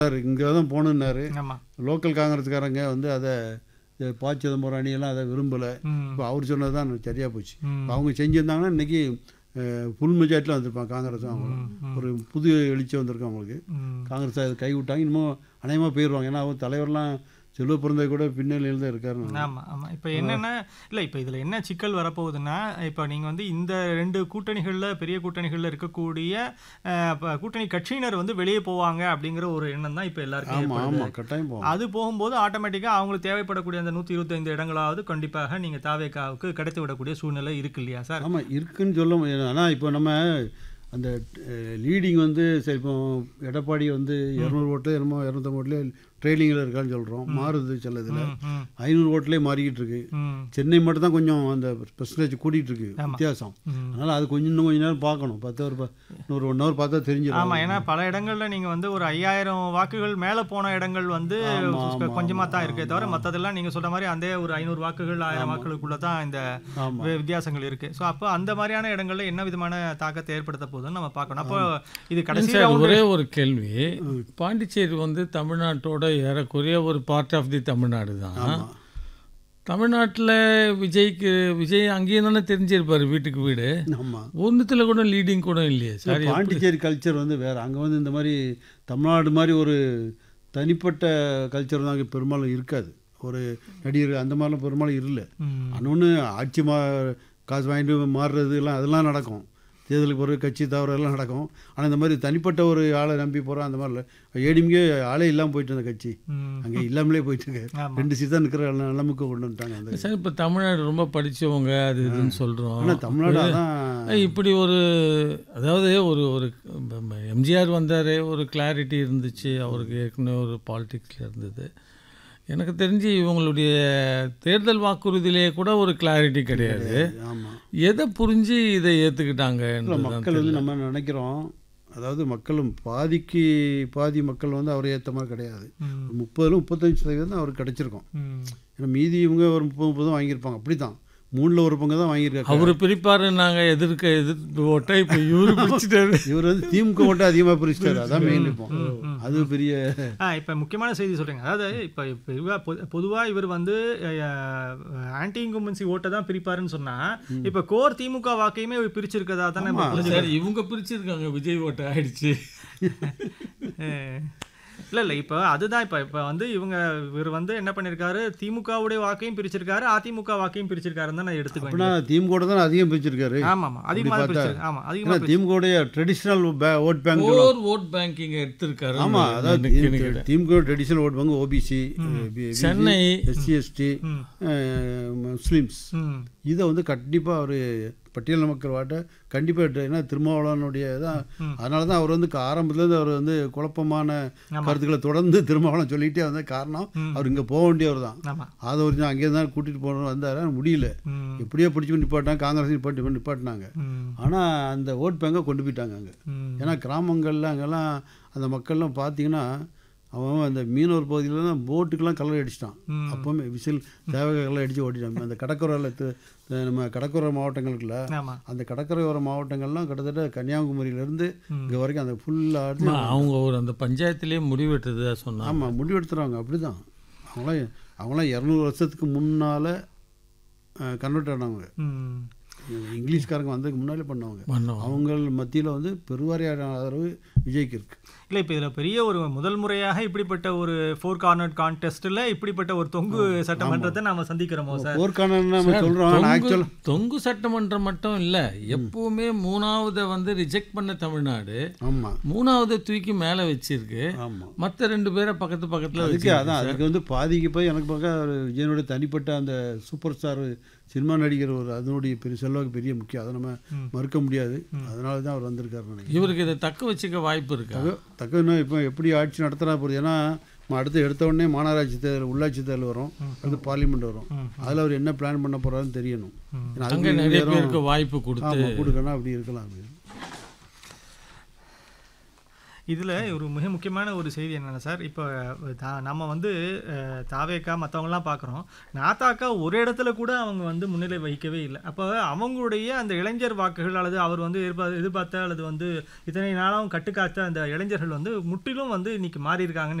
Sir இங்கே தான் போகணுன்னாரு ஆமா லோக்கல் காங்கிரஸ்காரங்க வந்து அதை இந்த ப சிதம்பரம் அணியெல்லாம் அதை விரும்பலை ம் இப்போ அவர் சொன்னது தான் சரியாக போச்சு ம். இப்ப அவங்க செஞ்சுருந்தாங்கன்னா இன்றைக்கி ஃபுல் மெஜாரிட்டியில் வந்திருப்பாங்க காங்கிரஸும் அவங்க ம், ம். ஒரு புது எழுச்சி வந்திருக்கு அவங்களுக்கு ம். காங்கிரஸ் அதை கை விட்டாங்க இன்னமும் அநேகமாக போயிடுவாங்க ஏன்னா அவங்க தலைவர்லாம் செல்வ பிறந்த கூட பின்னணியில் தான் இருக்காரு ஆமா ஆமா இப்போ என்னன்னா இல்ல இப்போ இதுல என்ன சிக்கல் வரப்போகுதுன்னா இப்போ நீங்க வந்து இந்த ரெண்டு கூட்டணிகள்ல பெரிய கூட்டணிகள்ல இருக்கக்கூடிய அஹ், ப- கூட்டணி கட்சியினர் வந்து வெளியே போவாங்க அப்படிங்கிற ஒரு எண்ணம் தான் இப்போ எல்லாருக்கும் ஆமாம் ஏற்படுது. ஆமாம் கட்டாயம் போவோம் அது போகும்போது ஆட்டோமேட்டிக்காக அவங்களுக்கு தேவைப்படக்கூடிய அந்த நூற்றி இருபத்தைந்து இடங்களாவது கண்டிப்பாக நீங்கள் தாவேக்காவுக்கு கிடைத்து விடக்கூடிய சூழ்நிலை இருக்கு இல்லையா சார் ஆமாம் இருக்குன்னு சொல்ல முடியாது ஆனால் இப்போ நம்ம அந்த லீடிங் வந்து சரி இப்போ எடப்பாடி வந்து இரநூறு ஓட்டில் என்னமோ இரநூத்தம்பது ஓட்டில் ட்ரெயிலிங்கில் இருக்கான்னு சொல்கிறோம் மாறுது சில இதில் ம், ம், ஐநூறு ஓட்டிலே மாறிக்கிட்டு இருக்கு ம், சென்னை மட்டும் தான் கொஞ்சம் அந்த பெர்சன்டேஜ் கூட்டிகிட்டு இருக்கு ஆமா. வித்தியாசம் ம். அதனால் அது கொஞ்சம் இன்னும் கொஞ்ச நேரம் பார்க்கணும் பத்து ஒரு ப- இன்னொரு ஒன் ஹவர் பார்த்தா தெரிஞ்சிடும் ஆமா ஏன்னா பல இடங்கள்ல நீங்க வந்து ஒரு ஐயாயிரம் வாக்குகள் மேல போன இடங்கள் வந்து ஆமா, ஆமா, கொஞ்சமா தான் ஆமா, இருக்கே தவிர மத்ததெல்லாம் நீங்க சொல்ற மாதிரி அந்த ஒரு ஐநூறு வாக்குகள் ஆயிரம் வாக்குகளுக்குள்ள தான் இந்த ஆமாம் வி- வித்தியாசங்கள் இருக்கு ஸோ அப்போ அந்த மாதிரியான இடங்கள்ல என்ன விதமான தாக்கத்தை ஏற்படுத்த போகுதுன்னு நம்ம பார்க்கணும் அப்போ இது கடைசி சார் round- ஒரே ஒரு கேள்வி பாண்டிச்சேரி வந்து தமிழ்நாட்டோட ஏறக்குறைய ஒரு பார்ட் ஆஃப் தி தமிழ்நாடு தான் ஆமாம் தமிழ்நாட்டில் விஜய்க்கு விஜய் அங்கேயும் தானே தெரிஞ்சிருப்பாரு வீட்டுக்கு வீடு ஆமாம் ஒன்றுத்தில் கூட லீடிங் கூட இல்லையே சார் பாண்டிச்சேரி கல்ச்சர் வந்து வேறு அங்கே வந்து இந்த மாதிரி தமிழ்நாடு மாதிரி ஒரு தனிப்பட்ட கல்ச்சர் தான் அங்கே பெரும்பாலும் இருக்காது ஒரு நடிகர் அந்த மாதிரிலாம் பெரும்பாலும் இல்லை ம், இன்னொன்று ஆட்சி மா காசு வாங்கிட்டு மாறுறது எல்லாம் அதெல்லாம் நடக்கும் தேர்தலுக்கு பிறகு கட்சி தவறு எல்லாம் நடக்கும் ஆனால் இந்த மாதிரி தனிப்பட்ட ஒரு ஆளை நம்பி போகிறோம் அந்த மாதிரி இல்லை ஏடிஎம்கே ஆளே இல்லாமல் போயிட்டு இருந்த கட்சி ம், அங்கே இல்லாமலே போயிட்டு இருக்கு ஆமா. ரெண்டு சீட் தான் நிற்கிற நிலைமைக்கு கொண்டு வந்துட்டாங்க அந்த சார் இப்போ தமிழ்நாடு ரொம்ப படிச்சவங்க அது இதுன்னு சொல்கிறோம் ஆனால் தமிழ்நாடு அதான் இப்படி ஒரு அதாவது ஒரு ஒரு எம்ஜிஆர் வந்தார் ஒரு கிளாரிட்டி இருந்துச்சு அவருக்கு ஏற்கனவே ஒரு பாலிடிக்ஸில் இருந்தது எனக்கு தெரிஞ்சு இவங்களுடைய தேர்தல் வாக்குறுதியிலே கூட ஒரு கிளாரிட்டி கிடையாது ஆமாம் எதை புரிஞ்சு இதை இல்லை ஏற்றுக்கிட்டாங்க மக்கள் வந்து நம்ம நினைக்கிறோம் அதாவது மக்களும் பாதிக்கு பாதி மக்கள் வந்து அவரை ஏற்ற மாதிரி கிடையாது ம், முப்பதுல முப்பத்தஞ்சு சதவீதம் தான் அவருக்கு கிடைச்சிருக்கும் ம். ஏன்னா மீதி இவங்க ஒரு முப்பது முப்பதும் வாங்கியிருப்பாங்க அப்படி தான் மூணில் ஒரு பங்கு தான் வாங்கியிருக்காங்க அவர் பிரிப்பாரு நாங்கள் எதிர்க்க எதிர்ப்பு ஓட்ட இப்போ இவரு பிடிச்சிட்டாரு இவர் வந்து திமுக மட்டும் அதிகமாக பிரிச்சிட்டாரு அதான் மெயின் இப்போ அது பெரிய ஆ இப்போ முக்கியமான செய்தி சொல்கிறீங்க அதாவது இப்போ இப்போ பொதுவாக இவர் வந்து ஆன்டி இன்கும்பன்சி ஓட்டை தான் பிரிப்பாருன்னு சொன்னால் இப்போ கோர் திமுக வாக்கையுமே இவர் பிரிச்சிருக்கதா தானே நம்ம புரிஞ்சுக்கலாம். சார் இவங்க பிரிச்சிருக்காங்க விஜய் ஓட்ட ஆயிடுச்சு இல்லை இல்லை இப்போ அதுதான் இப்போ இப்போ வந்து இவங்க இவர் வந்து என்ன பண்ணியிருக்காரு திமுகவுடைய வாக்கையும் பிரிச்சிருக்காரு அதிமுக வாக்கையும் பிரிச்சிருக்காருன்னு தான் நான் எடுத்துக்குவேன் அப்படின்னா திமுக தான் அதிகம் பிரிச்சிருக்காரு ஆமாம் ஆமாம் அதிகமாக பார்த்தா- பிரிச்சிருக்கு ஆமாம் ஏன்னா அதிகமாக திமுகவுடைய traditional vote bank or vote banking எடுத்திருக்காரு ஆமாம் அதாவது DMK traditional vote bank OBC Chennai SC ST ம் முஸ்லீம்ஸ் ம் இதை வந்து கண்டிப்பாக அவர் பட்டியல் மக்கள் வாட்ட கண்டிப்பாக ஏன்னா திருமாவளவனுடைய தான் அதனால தான் அவர் வந்து க- ஆரம்பத்துலேருந்து அவர் வந்து குழப்பமான கருத்துக்களை தொடர்ந்து திருமாவளவன் சொல்லிகிட்டே வந்த காரணம் அவர் இங்கே போக வேண்டியவர் தான் ஆமாம் அதை ஒரு அங்கே தான் கூட்டிகிட்டு போகணும் வந்தார் ஆனா முடியல ம் எப்படியோ பிடிச்சி நிப்பாட்டாங்க காங்கிரஸ் நிப்பாட்டி நிப்பாட்டினாங்க ம் ஆனால் அந்த ஓட் பேங்கை கொண்டு போயிட்டாங்க அங்கே ம் ஏன்னா கிராமங்கள்ல அங்கெல்லாம் அந்த மக்கள்லாம் பார்த்தீங்கன்னா அவன் அந்த மீனவர் பகுதியில் தான் போட்டுக்கெல்லாம் கலர் அடிச்சிட்டான் ம். அப்போவுமே விசில் தேவக கலர் அடித்து ஓட்டிட்டான் அந்த கடற்கரையில் து- த- நம்ம கடற்கரை மாவட்டங்களுக்குள்ள ஆமாம் அந்த கடற்கரையோர மாவட்டங்கள்லாம் கிட்டத்தட்ட கன்னியாகுமரியிலேருந்து இங்கே வரைக்கும் அந்த ஃபுல்லாக அவங்க ஒரு அந்த பஞ்சாயத்திலேயே முடிவெட்டதா சொன்னாங்க ஆமாம் முடிவெடுத்துறாங்க அப்படி தான் அவங்களாம் அவங்களாம் இரநூறு வருஷத்துக்கு முன்னால் கன்வெர்ட் ஆனவங்க ம் இங்கிலீஷ்காரங்க வந்ததுக்கு முன்னாலே பண்ணவங்க பண்ணோம் அவங்க மத்தியில் வந்து பெருவாரியான ஆதரவு விஜய்க்கு இருக்கு இல்லை இப்போ இதில் பெரிய ஒரு முதல் முறையாக இப்படிப்பட்ட ஒரு ஃபோர் கார்னர் கான்டெஸ்ட்டில் இப்படிப்பட்ட ஒரு தொங்கு சட்டமன்றத்தை நாம சந்திக்கிறோமோ சார் போர்க்கானன்னு நம்ம சொல்கிறோம் ஆனால் ஆக்சுவல் தொங்கு- தொங்கு சட்டமன்றம் மட்டும் இல்ல எப்பவுமே மூணாவதை வந்து ரிஜெக்ட் பண்ண தமிழ்நாடு ஆமாம் மூணாவதை தூக்கி மேல வச்சிருக்கு ஆமாம் மத்த ரெண்டு பேரை பக்கத்து பக்கத்துல அதுக்கு வச்சு அதான் அதுக்கு வந்து பாதிக்கு போய் எனக்கு பார்க்க ஒரு விஜயனுடைய தனிப்பட்ட அந்த சூப்பர் ஸ்டார் சினிமா நடிகர் ஒரு அதனுடைய பெரிய செல்வாக்கு பெரிய முக்கியம் அதை நம்ம மறுக்க முடியாது அதனால தான் அவர் வந்திருக்காரு நினைக்கிறேன் இவருக்கு இதை தக்க வச்சுக்க வாய்ப்பு இருக்கா தக்க- தக்க இன்னும் இப்போ எப்படி ஆட்சி நடத்துறா போகுது ஏன்னா நம்ம அடுத்து எடுத்த உடனே மாநகராட்சி தேர்தல் உள்ளாட்சி தேர்தல் வரும் அடுத்து பார்லிமெண்ட் வரும் அதில் அவர் என்ன பிளான் பண்ண போறாருன்னு தெரியணும் ஏன்னா அங்க அதுக்கு நிறைய நேரம் பேருக்கு வாய்ப்பு கொடுத்து ஆமாம் கொடுக்கணும் அப்படி இருக்கலாம் அப்படி இதில் ஒரு மிக முக்கியமான ஒரு செய்தி என்னென்னா சார் இப்போ தா நம்ம வந்து அஹ், தாவேக்கா மற்றவங்கலாம் பார்க்குறோம் நாத்தாக்கா ஒரு இடத்துல கூட அவங்க வந்து முன்னிலை வகிக்கவே இல்லை அப்போ அவங்களுடைய அந்த இளைஞர் வாக்குகள் அல்லது அவர் வந்து எதிர்பார்த்த எதிர்பார்த்த அல்லது வந்து இத்தனை நாளும் கட்டுக்காத்த அந்த இளைஞர்கள் வந்து முற்றிலும் வந்து இன்னைக்கு மாறி இருக்காங்கன்னு